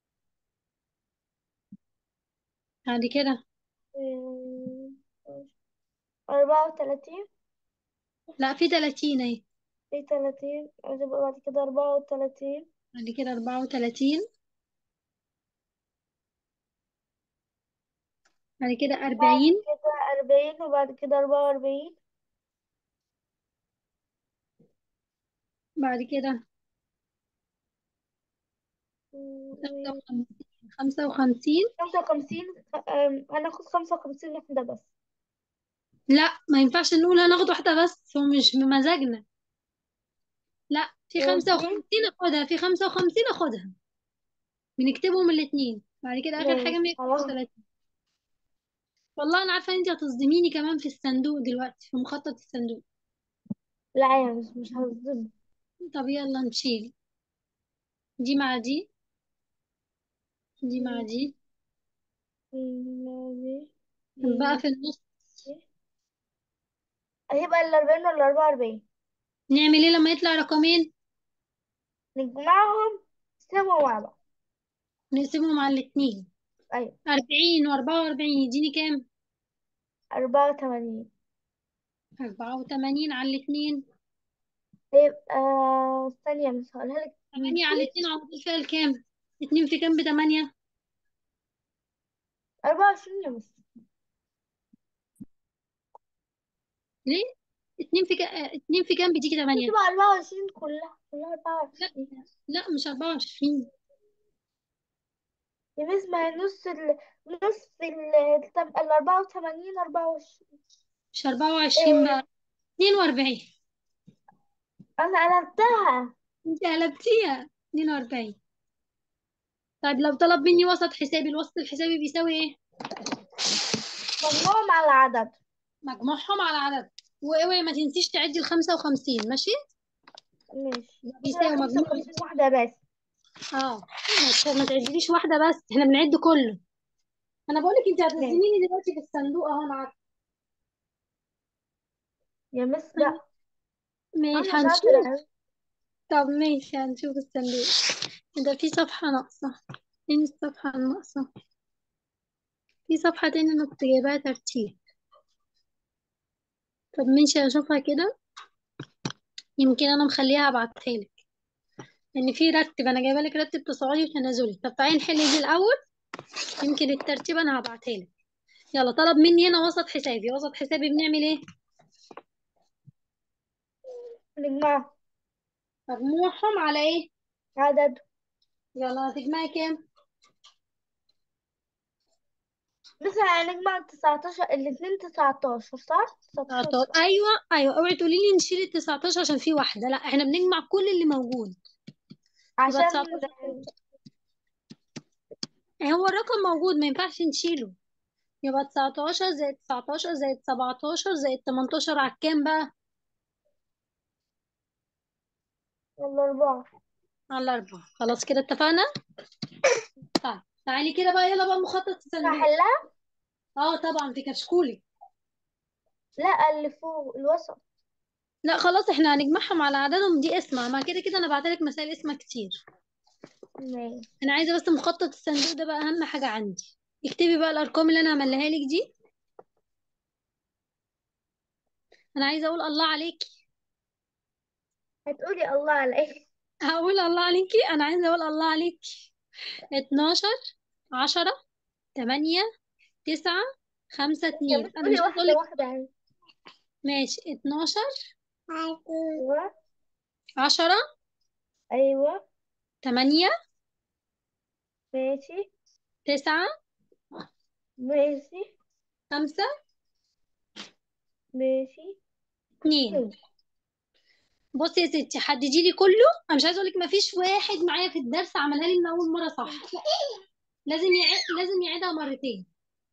S1: بعد كده
S2: أمم، أربعة وتلاتين
S1: لا في تلاتين اهي
S2: في تلاتين تبقى بعد كده أربعة وتلاتين
S1: بعد كده أربعة وتلاتين بعد كده
S2: بعد
S1: أربعين
S2: كده أربعين وبعد كده أربعة وأربعين
S1: بعد كده
S2: أمم،
S1: خمسة وخمسين خمسة وخمسين
S2: خمسة وخمسين أم، هناخد خمسة وخمسين واحدة بس
S1: لا ما ينفعش نقول هناخد واحدة بس هو مش بمزاجنا لا في خمسة
S2: واثنين
S1: وخمسين اخدها في خمسة وخمسين اخدها بنكتبهم الاتنين بعد كده آخر حاجة
S2: ماشي
S1: مية خمسة
S2: خلاص
S1: وتلاتين والله أنا عارفة انتي هتصدميني كمان في الصندوق دلوقتي في مخطط الصندوق
S2: لا يا مش مش هظلم
S1: طب يلا نشيل دي مع دي دي مع دي كان بقى في النص
S2: هيبقى الأربعين ولا الأربعة وأربعين
S1: نعمل ايه لما يطلع رقمين
S2: نجمعهم سوا مع بعض
S1: نقسمهم على الاتنين
S2: أيوة
S1: أربعين وأربعة وأربعين يديني كام
S2: أربعة وثمانين
S1: أربعة وتمانين على الاتنين
S2: هيبقى ثانية مش هقولها لك
S1: تمانية على الاتنين على طول فيها الكام اتنين في كام بتمانية
S2: أربعة وعشرين يا مس
S1: ليه اتنين في كام اتنين في كام بتيجي تمانية
S2: تبقى أربعة وعشرين كلها كلها أربعة
S1: لا
S2: وعشرين
S1: لا مش أربعة وعشرين
S2: يا مس ما هي نص ال نص ال طب الأربعة وثمانين أربعة وعشرين
S1: مش أربعة وعشرين
S2: إيه
S1: بقى اتنين وأربعين
S2: أنا قلبتها
S1: انت قلبتيها اتنين وأربعين طيب لو طلب مني وسط حسابي الوسط الحسابي بيساوي ايه
S2: مجموعهم على عدد
S1: مجموعهم على عدد واوعي ما تنسيش تعدي الخمسة وخمسين ماشي
S2: ماشي
S1: يبقى
S2: كده
S1: بيساوي
S2: خمسة
S1: مجموع
S2: وخمسين واحدة بس
S1: اه مش ما تعديليش واحدة بس احنا بنعد كله انا بقولك انت
S2: ماشي
S1: هتلزميني دلوقتي في الصندوق اهو انا عارفة
S2: يا مس لا
S1: ماشي
S2: أنا
S1: هنشوف
S2: شاطرة
S1: طب ماشي هنشوف الصندوق ده في صفحة ناقصة فين الصفحة الناقصة في صفحة تاني انا كنت جايباها ترتيب طب ماشي اشوفها كده يمكن انا مخليها ابعتها لك ان في رتب انا جايبه لك رتب تصاعدي وتنازلي طب تعالي نحل دي الاول يمكن الترتيب انا هبعتها لك يلا طلب مني هنا وسط حسابي وسط حسابي بنعمل ايه
S2: نجمعهم
S1: مجموعهم على ايه
S2: عدد
S1: يلا هتجمعي كام
S2: مثلا هنجمع تسعتاشر الاتنين تسعتاشر صح؟ تسعتاشر
S1: تسعتاشر ايوه ايوه اوعي تقولي لي نشيل ال 19 عشان في واحده لا احنا بنجمع كل اللي موجود يبقى
S2: عشان
S1: 19 هو الرقم موجود ما ينفعش نشيله يبقى 19 زائد 19 زائد 17 زائد 18 على الكام بقى
S2: الأربعة
S1: على أربعة خلاص كده اتفقنا طيب تعالي كده بقى يلا بقى مخطط الصندوق
S2: هحلها؟
S1: اه طبعا في كشكولي
S2: لا اللي فوق الوسط
S1: لا خلاص احنا هنجمعهم على عددهم دي اسمع ما كده كده انا بعتلك مسائل اسمها كتير
S2: ماشي
S1: انا عايزه بس مخطط الصندوق ده بقى اهم حاجه عندي اكتبي بقى الارقام اللي انا عملها لك دي انا عايزه اقول الله عليكي
S2: هتقولي الله عليك
S1: هقول الله عليكي انا عايزه اقول الله عليكي 12 10 8 9 5
S2: يا
S1: 2
S2: مش
S1: انا
S2: تقولي
S1: مش عايزه اقول
S2: واحدة
S1: لك
S2: واحدة يعني
S1: ماشي 12
S2: أيوة
S1: 10
S2: أيوة
S1: 8
S2: ماشي
S1: 9
S2: ماشي
S1: 5
S2: ماشي
S1: 2 بصي يا ستي حددي لي كله انا مش عايزه اقول لك ما فيش واحد معايا في الدرس عملها لي من اول مره صح لازم يعيد لازم يعيدها مرتين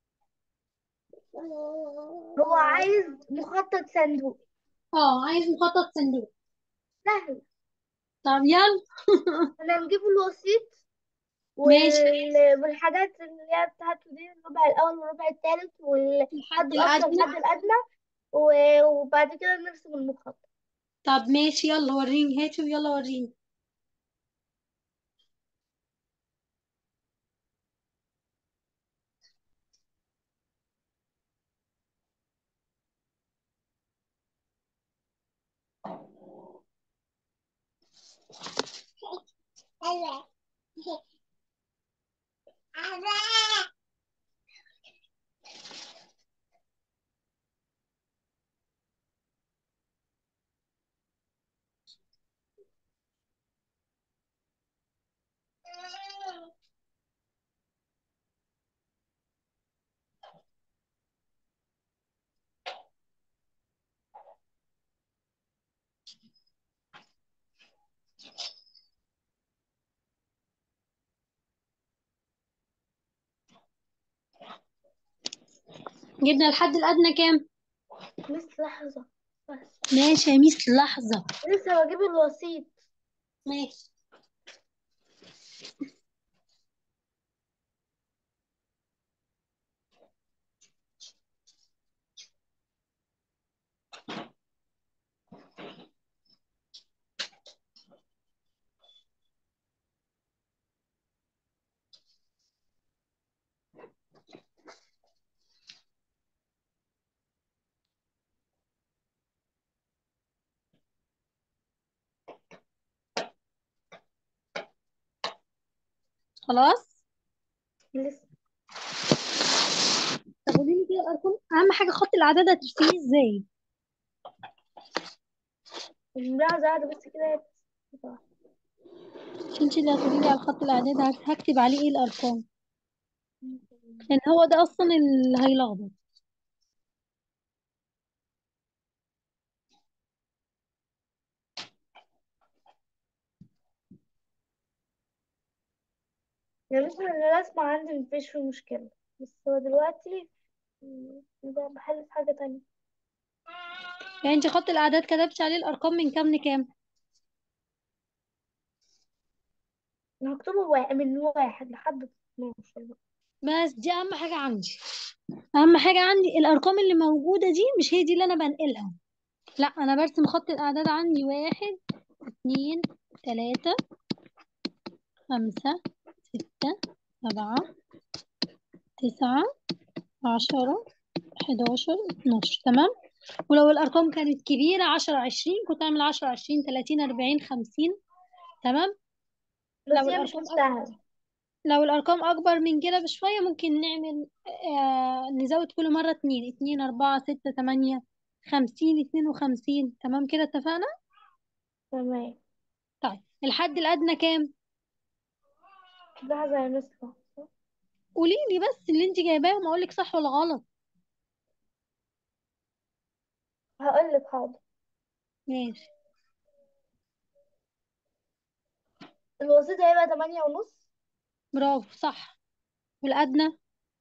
S2: هو عايز مخطط صندوق
S1: اه عايز مخطط صندوق
S2: سهل
S1: طب يلا
S2: احنا نجيب الوسيط
S1: ماشي
S2: وال... والحاجات اللي هي بتاعته دي الربع الأول والربع الثالث والحد
S1: الحد
S2: الأقصى
S1: الادنى
S2: والحد الأدنى و- وبعد كده نرسم المخطط
S1: طب ماشي يلا وريني هاتي ويلا وريني جبنا الحد الادنى كام
S2: بس لحظة بس
S1: ماشي يا ميس لحظه
S2: لسه بجيب الوسيط
S1: ماشي خلاص
S2: لسه
S1: طب قولي لي كده الارقام اهم حاجه خط الاعداد هترسميه ازاي
S2: مش ملاحظة قاعدة بس كده
S1: مش انت اللي هتقولي لي على خط الاعداد هك- هكتب عليه ايه الارقام لان هو ده اصلا اللي هيلخبط
S2: يعني مثلا الرسمة عندي مفيش فيه مشكلة بس هو دلوقتي م- يبقى بحل في حاجة تانية
S1: يعني انت خط الاعداد كتبتي عليه الارقام من كام لكام
S2: أنا هكتبه وا- من واحد لحد 12 بقى.
S1: بس دي اهم حاجه عندي اهم حاجه عندي الارقام اللي موجوده دي مش هي دي اللي انا بنقلها لا انا برسم خط الاعداد عندي واحد اتنين تلاتة خمسة ستة سبعة تسعة عشرة حداشر اتناشر تمام ولو الأرقام كانت كبيرة عشرة عشرين كنت أعمل عشرة عشرين تلاتين أربعين خمسين تمام
S2: بس
S1: لو
S2: هي مش
S1: الأرقام أكبر
S2: مستاهلة
S1: لو الأرقام أكبر من كده بشوية ممكن نعمل آه نزود كل مرة اتنين اتنين أربعة ستة تمانية خمسين اتنين وخمسين تمام كده اتفقنا
S2: تمام
S1: طيب الحد الأدنى كام
S2: لحظة يا مس لحظة
S1: قولي لي بس اللي انت جايباهم اقول لك صح ولا غلط
S2: هقول لك حاضر
S1: ماشي
S2: الوسيط هيبقى تمانية ونص
S1: برافو صح والادنى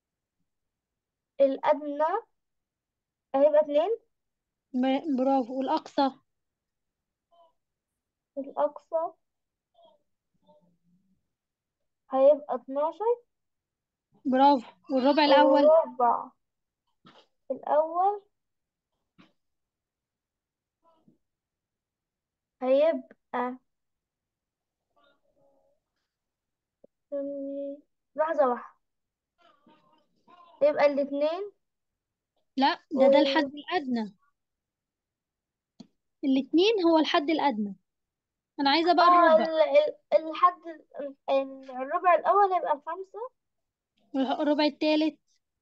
S2: الأدنى هيبقى اتنين
S1: ب- برافو والاقصى
S2: الأقصى هيبقى اتناشر
S1: برافو والربع الاول
S2: والربع الأول هيبقى لحظة واحدة يبقى الاتنين
S1: لا ده ده الحد
S2: و...
S1: الادنى الاتنين هو الحد الادنى انا عايزه بقى
S2: اه
S1: الربع
S2: ال... ال... الحد ال... ال- الربع الأول هيبقى الخمسة
S1: والربع التالت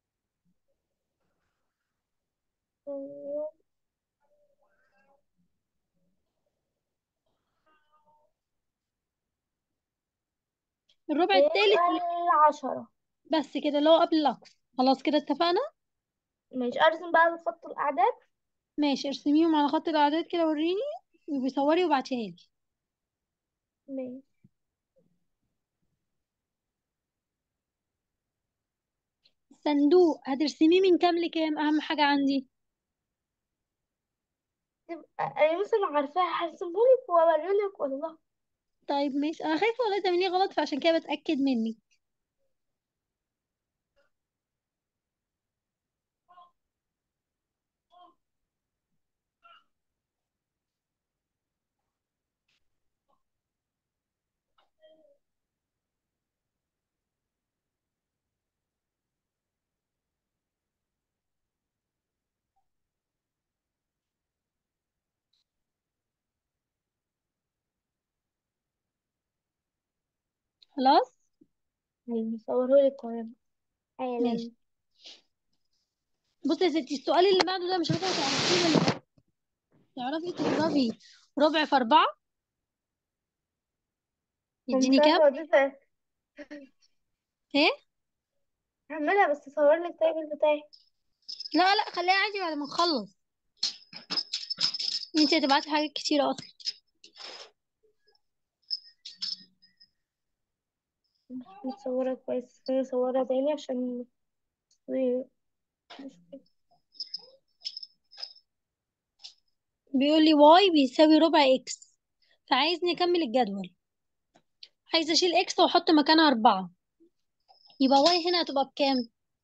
S1: الربع التالت
S2: هيبقى العشرة
S1: بس كده اللي هو قبل الاقصى خلاص كده اتفقنا
S2: مش أرسم بقى الخط الأعداد
S1: ماشي ارسميهم على خط الاعداد كده وريني وبيصوري وبعتيها لي
S2: ماشي
S1: الصندوق هترسميه من كام لكام اهم حاجه عندي
S2: تبقى أنا مثلا عارفاها هرسمهولك وأوريلك والله
S1: طيب ماشي انا خايفه والله تعمليه غلط فعشان كده بتاكد منك خلاص
S2: هصورهولك وأنا حالا
S1: ماشي بصي يا ستي السؤال اللي بعده ده مش عارفه تعرفيه ولا لا تعرفي تضربي ربع في اربعه
S2: ومش
S1: يديني كام
S2: عارفة أضيفها
S1: ايه
S2: هعملها بس أصورلك طيب البتاع
S1: لا لا خليها عادي بعد ما نخلص انتي هتبعتي حاجات كتيره اصلا
S2: متصورة كويس مصورة تاني عشان
S1: بيقول لي واي بيساوي ربع اكس فعايزني اكمل الجدول عايزه اشيل اكس واحط مكانها اربعة يبقى واي هنا هتبقى بكام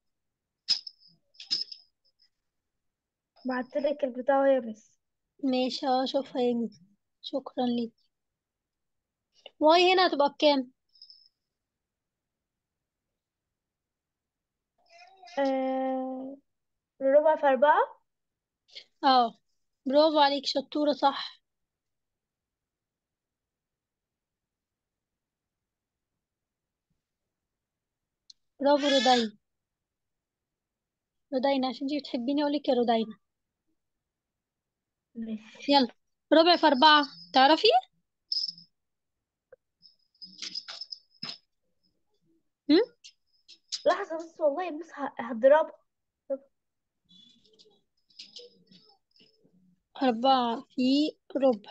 S2: بعتلك البتاع وهي بس
S1: ماشي اه اشوفها يا ميس شكرا ليك واي هنا هتبقى بكام
S2: آه... ربع في أربعة
S1: اه برافو عليك شطوره صح برافو رودينا رودينا عشان انتي بتحبيني اقولك يا رودينا
S2: ماشي
S1: يلا ربع في اربعة تعرفي هم؟
S2: لحظة بس والله بس ه- هضربها
S1: أربعة في ربع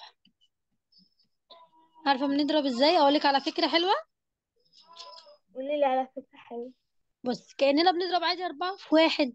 S1: عارفة بنضرب ازاي اقولك على فكرة حلوة
S2: قولي لي على فكرة حلوة
S1: بص كأننا بنضرب عادي أربعة في واحد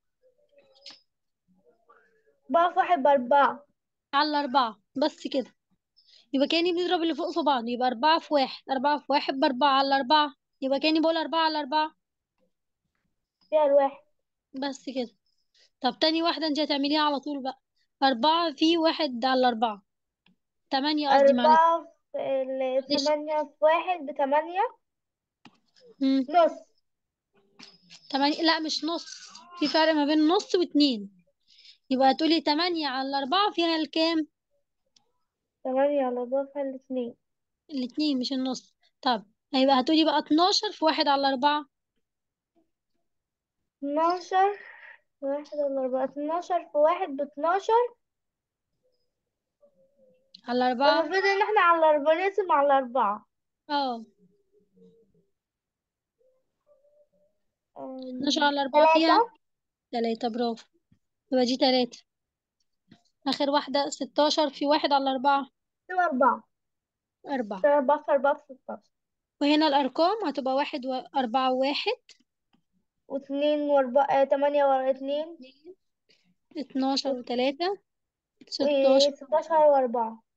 S2: بقى في واحد بأربعة
S1: على أربعة بس كده يبقى كأني بنضرب اللي فوق في بعض يبقى أربعة في واحد أربعة في واحد بأربعة على أربعة يبقى كأني بقول أربعة على أربعة
S2: فيها الواحد
S1: بس كده طب تاني واحدة انت هتعمليها على طول بقى أربعة في واحد على أربعة تمانية قصدي معلش
S2: أربعة في ال-
S1: معلش
S2: تمانية في واحد بتمانية
S1: مم.
S2: نص
S1: تمانية لا مش نص في فرق ما بين نص واتنين يبقى هتقولي تمانية على أربعة فيها الكام
S2: تمانية على أربعة فيها الاتنين
S1: الاتنين مش النص طب هيبقى هتقولي بقى اتناشر في واحد على أربعة
S2: اتناشر في واحد على أربعة اتناشر في واحد باتناشر
S1: على أربعة
S2: المفروض إن احنا على أربعة نقسم على أربعة
S1: اه 12 على 4 فيها
S2: تلاتة
S1: 3 برافو يبقى دي 3 آخر واحدة 16 في واحد على 4
S2: تبقى أربعة
S1: 4
S2: تبقى أربعة في أربعة في ستاشر
S1: وهنا الأرقام هتبقى واحد وأربعة وواحد
S2: واتنين وأربعة تمانية واتنين
S1: اتناشر وتلاتة ستاشر
S2: وستاشر وأربعة